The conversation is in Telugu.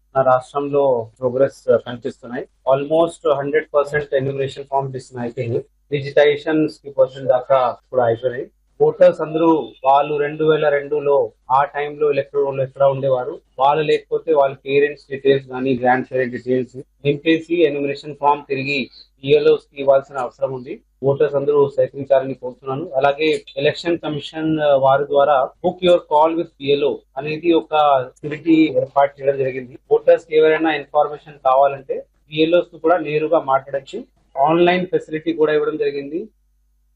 మన రాష్ట్రంలో ప్రోగ్రెస్ కనిపిస్తున్నాయి almost hundred percent enumeration form district అయిపోయింది డిజిటైజేషన్ ఫిఫ్టీ పర్సెంట్ దాకా కూడా అయిపోయినాయి ఓటర్స్ అందరూ వాళ్ళు రెండు వేల రెండులో ఆ టైంలో ఎలక్ట్రోల్ ఎక్కడ ఉండేవారు వాళ్ళు లేకపోతే వాళ్ళ పేరెంట్స్ డీటెయిల్స్ కానీ గ్రాండ్ పేరెంట్ డీటెయిల్స్ నింపేసి ఎన్యూమరేషన్ ఫామ్ తిరిగి ఈఎల్ఓస్ కి ఇవ్వాల్సిన అవసరం ఉంది ఓటర్స్ అందరూ సహకరించాలని కోరుతున్నాను అలాగే ఎలక్షన్ కమిషన్ వారి ద్వారా book your call with BLO అనేది ఒక యాక్టివిటీ ఏర్పాటు చేయడం జరిగింది ఓటర్స్ కి ఎవరైనా ఇన్ఫర్మేషన్ కావాలంటే పిఎల్ఓస్ కూడా నేరుగా మాట్లాడచ్చు ఆన్లైన్ ఫెసిలిటీ కూడా ఇవ్వడం జరిగింది